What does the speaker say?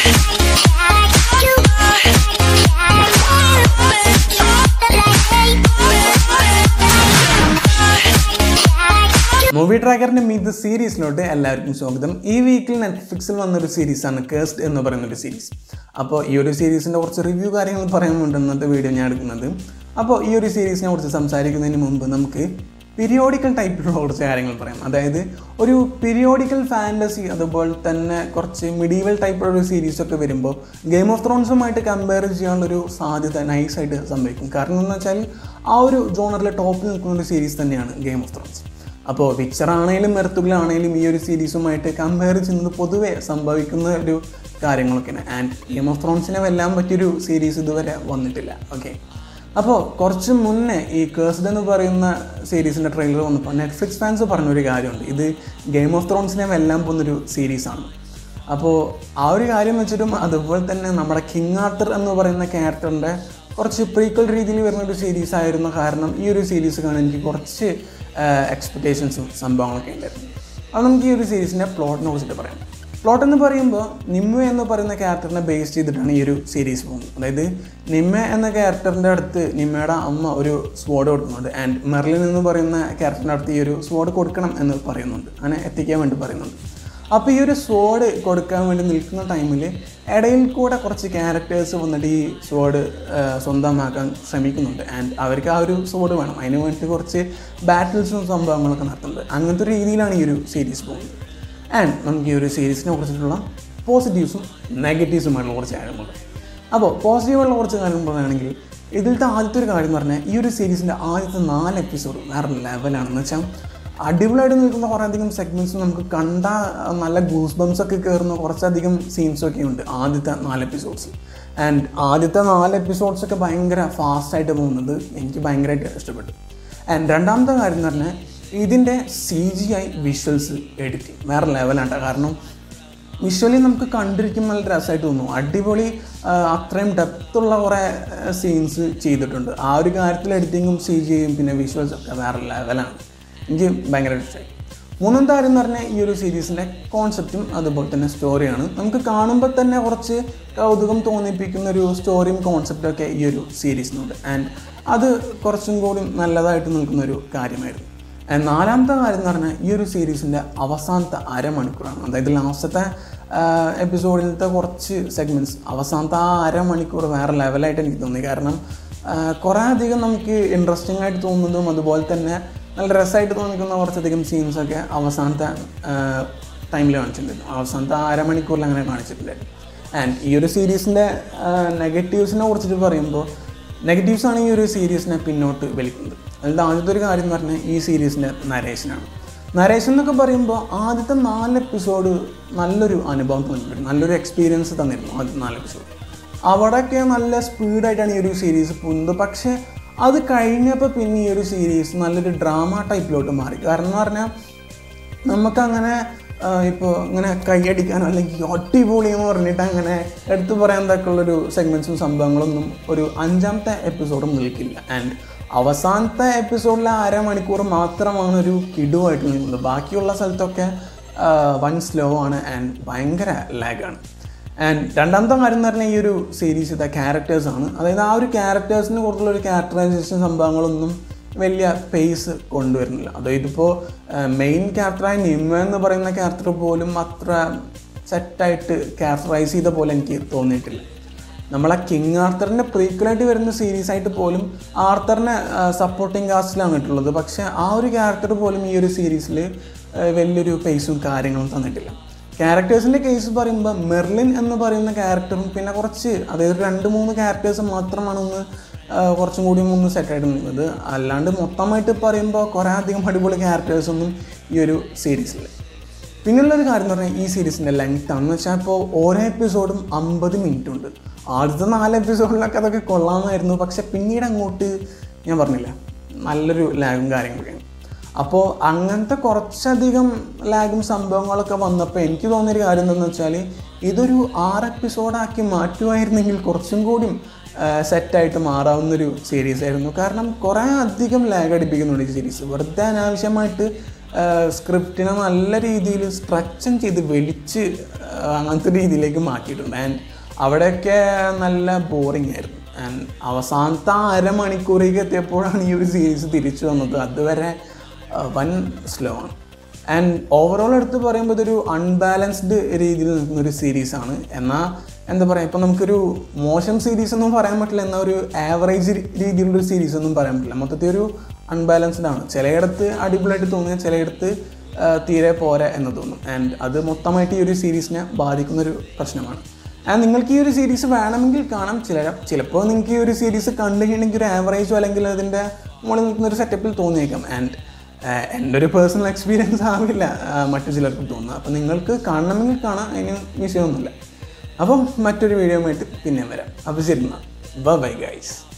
movie ട്രാക്കറിന്റെ മീത് സീരീസിലോട്ട് എല്ലാവർക്കും സ്വാഗതം ഈ വീക്കിൽ നെറ്റ്ഫ്ലിക്സിൽ വന്നൊരു സീരീസാണ് കേസ്റ്റ് എന്ന് പറയുന്ന ഒരു സീരീസ് അപ്പോൾ ഈ ഒരു സീരീസിൻ്റെ കുറച്ച് റിവ്യൂ കാര്യങ്ങൾ പറയാനുണ്ട് ഇന്നത്തെ വീഡിയോ ഞാൻ എടുക്കുന്നത് അപ്പോൾ ഈ ഒരു സീരീസിനെ കുറിച്ച് സംസാരിക്കുന്നതിന് മുമ്പ് നമുക്ക് പീരിയോഡിക്കൽ ടൈപ്പിലുള്ള കുറച്ച് കാര്യങ്ങൾ പറയാം അതായത് ഒരു പീരിയോഡിക്കൽ ഫാൻറ്റസി അതുപോലെ തന്നെ കുറച്ച് മിഡീവൽ ടൈപ്പിലുള്ള ഒരു സീരീസൊക്കെ വരുമ്പോൾ ഗെയിം ഓഫ് ത്രോൺസുമായിട്ട് കമ്പയർ ചെയ്യാനുള്ളൊരു സാധ്യത നൈസായിട്ട് സംഭവിക്കും കാരണം എന്ന് വെച്ചാൽ ആ ഒരു ജോണറിൽ ടോപ്പിൽ നിൽക്കുന്ന ഒരു സീരീസ് തന്നെയാണ് ഗെയിം ഓഫ് ത്രോൺസ് അപ്പോൾ വിക്ചർ ആണെങ്കിലും മെർത്തുകളാണെങ്കിലും ഈ ഒരു സീരീസുമായിട്ട് കമ്പയർ ചെയ്യുന്നത് പൊതുവെ സംഭവിക്കുന്ന ഒരു കാര്യങ്ങളൊക്കെയാണ് ആൻഡ് ഗെയിം ഓഫ് ത്രോൺസിനെ വെല്ലാൻ പറ്റിയൊരു സീരീസ് ഇതുവരെ വന്നിട്ടില്ല ഓക്കെ അപ്പോൾ കുറച്ച് മുന്നേ ഈ കേഴ്സ്ഡ് എന്ന് പറയുന്ന സീരീസിൻ്റെ ട്രെയിലർ വന്നപ്പോൾ നെറ്റ്ഫ്ലിക്സ് ഫാൻസ് പറഞ്ഞൊരു കാര്യമുണ്ട് ഇത് ഗെയിം ഓഫ് ത്രോൺസിനെ വെല്ലാൻ പോകുന്നൊരു സീരീസാണ് അപ്പോൾ ആ ഒരു കാര്യം വെച്ചിട്ടും അതുപോലെ തന്നെ നമ്മുടെ കിങ് ആർത്തർ എന്ന് പറയുന്ന ക്യാരക്ടറിൻ്റെ കുറച്ച് പ്രീക്വൽ രീതിയിൽ വരുന്ന ഒരു സീരീസ് ആയിരുന്നു കാരണം ഈ ഒരു സീരീസ് കാണാൻ എനിക്ക് കുറച്ച് എക്സ്പെക്റ്റേഷൻസും സംഭവങ്ങളൊക്കെ ഉണ്ടായിരുന്നു അത് നമുക്ക് ഈ ഒരു സീരീസിൻ്റെ പ്ലോട്ടിനെ കുറിച്ചിട്ട് പറയാം പ്ലോട്ട് എന്ന് പറയുമ്പോൾ നിമ്മ എന്ന് പറയുന്ന ക്യാരക്ടറിനെ ബേസ് ചെയ്തിട്ടാണ് ഈ ഒരു സീരീസ് പോകുന്നത് അതായത് നിമ്മ എന്ന ക്യാരക്ടറിൻ്റെ അടുത്ത് നിമ്മയുടെ അമ്മ ഒരു സ്വാഡ് കൊടുക്കുന്നുണ്ട് ആൻഡ് മെർലിൻ എന്ന് പറയുന്ന ക്യാരക്ടറിൻ്റെ അടുത്ത് ഈ ഒരു സ്വാഡ് കൊടുക്കണം എന്ന് പറയുന്നുണ്ട് അങ്ങനെ എത്തിക്കാൻ വേണ്ടി പറയുന്നുണ്ട് അപ്പോൾ ഈ ഒരു സ്വാഡ് കൊടുക്കാൻ വേണ്ടി നിൽക്കുന്ന ടൈമിൽ ഇടയിൽ കൂടെ കുറച്ച് ക്യാരക്ടേഴ്സ് വന്നിട്ട് ഈ സ്വാഡ് സ്വന്തമാക്കാൻ ശ്രമിക്കുന്നുണ്ട് ആൻഡ് അവർക്ക് ആ ഒരു സ്വാഡ് വേണം അതിന് വേണ്ടി കുറച്ച് ബാറ്റിൽസും സംഭവങ്ങളൊക്കെ നടത്തുന്നുണ്ട് അങ്ങനത്തെ ഒരു രീതിയിലാണ് ഈ ഒരു സീരീസ് പോകുന്നത് ആൻഡ് നമുക്ക് ഈ ഒരു സീരീസിനെ കുറിച്ചിട്ടുള്ള പോസിറ്റീവ്സും നെഗറ്റീവ്സുമായിട്ടുള്ള കുറച്ച് കാര്യങ്ങൾ അപ്പോൾ പോസിറ്റീവായിട്ടുള്ള കുറച്ച് കാര്യം പറയുകയാണെങ്കിൽ ഇതിലത്തെ ആദ്യത്തെ ഒരു കാര്യം എന്ന് പറഞ്ഞാൽ ഈ ഒരു സീരീസിൻ്റെ ആദ്യത്തെ നാല് എപ്പിസോഡ് വേറെ ലെവലാണെന്ന് വെച്ചാൽ അടിപൊളിയായിട്ട് നിൽക്കുന്ന കുറേയധികം സെഗ്മെൻറ്റ്സ് നമുക്ക് കണ്ട നല്ല ഗൂസ് ബംസ് ഒക്കെ കയറുന്ന കുറച്ചധികം സീൻസൊക്കെ ഉണ്ട് ആദ്യത്തെ നാല് എപ്പിസോഡ്സ് ആൻഡ് ആദ്യത്തെ നാല് എപ്പിസോഡ്സ് ഒക്കെ ഭയങ്കര ഫാസ്റ്റായിട്ട് പോകുന്നത് എനിക്ക് ഭയങ്കരമായിട്ട് ഇഷ്ടപ്പെട്ടു ആൻഡ് രണ്ടാമത്തെ കാര്യം എന്ന് പറഞ്ഞാൽ ഇതിൻ്റെ C G I visuals editing വേറെ ലെവലാണ് കാരണം വിഷ്വലി നമുക്ക് കണ്ടിരിക്കും നല്ല രസമായിട്ട് തോന്നും അടിപൊളി ആ, അത്രയും ഡെപ്തുള്ള കുറേ സീൻസ് ചെയ്തിട്ടുണ്ട് ആ ഒരു കാര്യത്തിൽ എഡിറ്റിങ്ങും സി ജിയും പിന്നെ വിഷ്വൽസ് ഒക്കെ വേറെ ലെവലാണ് എനിക്ക് ഭയങ്കര ഇഷ്ടമായി മൂന്നാമത്തെ കാര്യം എന്ന് പറഞ്ഞാൽ ഈ ഒരു സീരീസിൻ്റെ കോൺസെപ്റ്റും അതുപോലെ തന്നെ സ്റ്റോറിയാണ് നമുക്ക് കാണുമ്പോൾ തന്നെ കുറച്ച് കൗതുകം തോന്നിപ്പിക്കുന്ന ഒരു സ്റ്റോറിയും കോൺസെപ്റ്റും ഒക്കെ ഈ ഒരു സീരീസിനുണ്ട് ആൻഡ് അത് കുറച്ചും കൂടി നല്ലതായിട്ട് നിൽക്കുന്ന ഒരു കാര്യമായിരുന്നു And നാലാമത്തെ കാര്യം എന്ന് പറഞ്ഞാൽ ഈ ഒരു സീരീസിൻ്റെ അവസാനത്തെ അരമണിക്കൂറാണ് അതായത് ലാസ്റ്റത്തെ എപ്പിസോഡിലത്തെ കുറച്ച് സെഗ്മെൻറ്റ്സ് അവസാനത്തെ ആ അരമണിക്കൂർ വേറെ ലെവലായിട്ട് എനിക്ക് തോന്നി കാരണം ആ, കുറേ അധികം നമുക്ക് ഇൻട്രസ്റ്റിംഗ് ആയിട്ട് തോന്നുന്നതും അതുപോലെ തന്നെ നല്ല രസമായിട്ട് തോന്നിക്കുന്ന കുറച്ചധികം സീൻസൊക്കെ അവസാനത്തെ ടൈമിൽ കാണിച്ചിട്ടുണ്ടായിരുന്നു അവസാനത്തെ ആ അരമണിക്കൂറിൽ അങ്ങനെ കാണിച്ചിട്ടുണ്ടായിരുന്നു ആൻഡ് ഈ ഒരു സീരീസിൻ്റെ നെഗറ്റീവ്സിനെ കുറിച്ചിട്ട് പറയുമ്പോൾ നെഗറ്റീവ്സ് ആണ് ഈ ഒരു സീരീസിനെ പിന്നോട്ട് വലിക്കുന്നത് അതിൽ ആദ്യത്തെ ഒരു കാര്യം എന്ന് പറഞ്ഞാൽ ഈ സീരീസിൻ്റെ നരേഷനാണ് നരേഷൻ എന്നൊക്കെ പറയുമ്പോൾ ആദ്യത്തെ നാല് എപ്പിസോഡ് നല്ലൊരു അനുഭവം തന്നിട്ടുണ്ട് നല്ലൊരു എക്സ്പീരിയൻസ് തന്നിരുന്നു ആദ്യത്തെ നാല് എപ്പിസോഡ് അവിടെയൊക്കെ നല്ല സ്പീഡായിട്ടാണ് ഈ ഒരു സീരീസ് പോകുന്നത് പക്ഷേ അത് കഴിഞ്ഞപ്പോൾ പിന്നെ ഈ ഒരു സീരീസ് നല്ലൊരു ഡ്രാമ ടൈപ്പിലോട്ട് മാറി കാരണം എന്ന് പറഞ്ഞാൽ നമുക്കങ്ങനെ ഇപ്പോൾ ഇങ്ങനെ കൈയടിക്കാനോ അല്ലെങ്കിൽ അടിപൊളി എന്ന് പറഞ്ഞിട്ട് അങ്ങനെ എടുത്തു പറയാൻ തക്കുള്ളൊരു സെഗ്മെൻറ്റ്സും സംഭവങ്ങളൊന്നും ഒരു അഞ്ചാമത്തെ എപ്പിസോഡും നിൽക്കില്ല ആൻഡ് അവസാനത്തെ എപ്പിസോഡിലെ അരമണിക്കൂർ മാത്രമാണ് ഒരു കിടുവായിട്ട് നിൽക്കുന്നത് ബാക്കിയുള്ള സ്ഥലത്തൊക്കെ ആ, വൻ സ്ലോ ആണ് ആൻഡ് ഭയങ്കര ലാഗാണ് ആൻഡ് രണ്ടാമത്തെ കാര്യം എന്ന് പറഞ്ഞാൽ ഈ ഒരു സീരീസിലെ ക്യാരക്ടേഴ്സാണ് അതായത് ആ ഒരു ക്യാരക്ടേഴ്സിന് കൂടുതലുള്ള ഒരു ക്യാരക്ടറൈസേഷൻ സംഭവങ്ങളൊന്നും വലിയ പേസ് കൊണ്ടുവരുന്നില്ല അതായത് ഇപ്പോൾ മെയിൻ ക്യാരക്ടറായ നിമ്മ എന്ന് പറയുന്ന ക്യാരക്ടർ പോലും അത്ര സെറ്റായിട്ട് ക്യാരക്ടറൈസ് ചെയ്ത പോലെ എനിക്ക് തോന്നിയിട്ടില്ല നമ്മളെ കിങ് ആർത്തറിൻ്റെ പ്രീക്വലായിട്ട് വരുന്ന സീരീസ് ആയിട്ട് പോലും ആർത്തറിനെ സപ്പോർട്ടിങ് കാസ്റ്റിലാണ് ഇട്ടുള്ളത് പക്ഷേ ആ ഒരു ക്യാരക്ടർ പോലും ഈ ഒരു സീരീസിൽ വലിയൊരു പേസും കാര്യങ്ങളും തന്നിട്ടില്ല ക്യാരക്ടേഴ്സിൻ്റെ കേസ് പറയുമ്പോൾ മെർലിൻ എന്ന് പറയുന്ന ക്യാരക്ടറും പിന്നെ കുറച്ച് അതായത് രണ്ട് മൂന്ന് ക്യാരക്ടേഴ്സ് മാത്രമാണ് ഒന്ന് ആ, കുറച്ചും കൂടി ഒന്ന് സെറ്റായിട്ട് നിൽക്കുന്നത് അല്ലാണ്ട് മൊത്തമായിട്ട് പറയുമ്പോൾ കുറേ അധികം അടിപൊളി ക്യാരക്ടേഴ്സൊന്നും ഈ ഒരു സീരീസിൽ പിന്നെയുള്ളൊരു കാര്യം എന്ന് പറഞ്ഞാൽ ഈ സീരീസിൻ്റെ ലെങ്ത് ആണെന്ന് വെച്ചാൽ ഇപ്പോൾ ഓരോ എപ്പിസോഡും അമ്പത് മിനിറ്റ് ഉണ്ട് ആദ്യത്തെ നാല് എപ്പിസോഡിലൊക്കെ അതൊക്കെ കൊള്ളാമായിരുന്നു പക്ഷെ പിന്നീട് അങ്ങോട്ട് ഞാൻ പറഞ്ഞില്ല നല്ലൊരു ലാഗും കാര്യങ്ങളൊക്കെയാണ് അപ്പോൾ അങ്ങനത്തെ കുറച്ചധികം ലാഗും സംഭവങ്ങളൊക്കെ വന്നപ്പോൾ എനിക്ക് തോന്നിയൊരു കാര്യം എന്താണെന്ന് വെച്ചാൽ ഇതൊരു ആറ് എപ്പിസോഡാക്കി മാറ്റുമായിരുന്നെങ്കിൽ കുറച്ചും കൂടി സെറ്റായിട്ട് മാറാവുന്നൊരു സീരീസ് ആയിരുന്നു കാരണം കുറേ അധികം ലാഗ് അടിപ്പിക്കുന്നുണ്ട് ഈ സീരീസ് വെറുതെ അനാവശ്യമായിട്ട് സ്ക്രിപ്റ്റിനെ നല്ല രീതിയിൽ സ്ട്രക്ചൻ ചെയ്ത് വലിച്ച് ആ, അങ്ങനത്തെ രീതിയിലേക്ക് മാറ്റിയിട്ടുണ്ട് ആൻഡ് അവിടെയൊക്കെ നല്ല ബോറിംഗ് ആയിരുന്നു ആൻഡ് അവസാനത്തെ ആ അരമണിക്കൂറേക്ക് എത്തിയപ്പോഴാണ് ഈ ഒരു സീരീസ് തിരിച്ചു വന്നത് അതുവരെ ആ, വൻ സ്ലോ ആണ് ആൻഡ് ഓവറോൾ എടുത്ത് പറയുമ്പോൾ ഇതൊരു അൺബാലൻസ്ഡ് രീതിയിൽ നിൽക്കുന്ന ഒരു സീരീസാണ് എന്നാൽ എന്താ പറയുക ഇപ്പോൾ നമുക്കൊരു മോശം സീരീസ് ഒന്നും പറയാൻ പറ്റില്ല എന്നാൽ ഒരു ആവറേജ് രീതിയിലുള്ളൊരു സീരീസ് ഒന്നും പറയാൻ പറ്റില്ല മൊത്തത്തിൽ ഒരു അൺബാലൻസ്ഡ് ആണ് ചിലയിടത്ത് അടിപൊളിയായിട്ട് തോന്നുക ചിലയിടത്ത് ആ, തീരെ പോരാ എന്ന് തോന്നും ആൻഡ് അത് മൊത്തമായിട്ട് ഈ ഒരു സീരീസിനെ ബാധിക്കുന്നൊരു പ്രശ്നമാണ് ആൻഡ് നിങ്ങൾക്ക് ഈ ഒരു സീരീസ് വേണമെങ്കിൽ കാണാം ചില ചിലപ്പോൾ നിങ്ങൾക്ക് ഈ ഒരു സീരീസ് കണ്ടു കഴിഞ്ഞെങ്കിൽ ഒരു ആവറേജോ അല്ലെങ്കിൽ അതിൻ്റെ മുകളിൽ നിൽക്കുന്ന ഒരു സെറ്റപ്പിൽ തോന്നിയേക്കാം ആൻഡ് എൻ്റെ ഒരു പേഴ്സണൽ എക്സ്പീരിയൻസ് ആവില്ല ആ, മറ്റു ചിലർക്ക് തോന്നുന്നത് അപ്പോൾ നിങ്ങൾക്ക് കാണണമെങ്കിൽ കാണാം അതിന് വിഷയമൊന്നുമില്ല അപ്പം മറ്റൊരു വീഡിയോ ആയിട്ട് പിന്നെ വരാം അപ്പോൾ ശരി എന്നാൽ ബൈ ഗൈസ്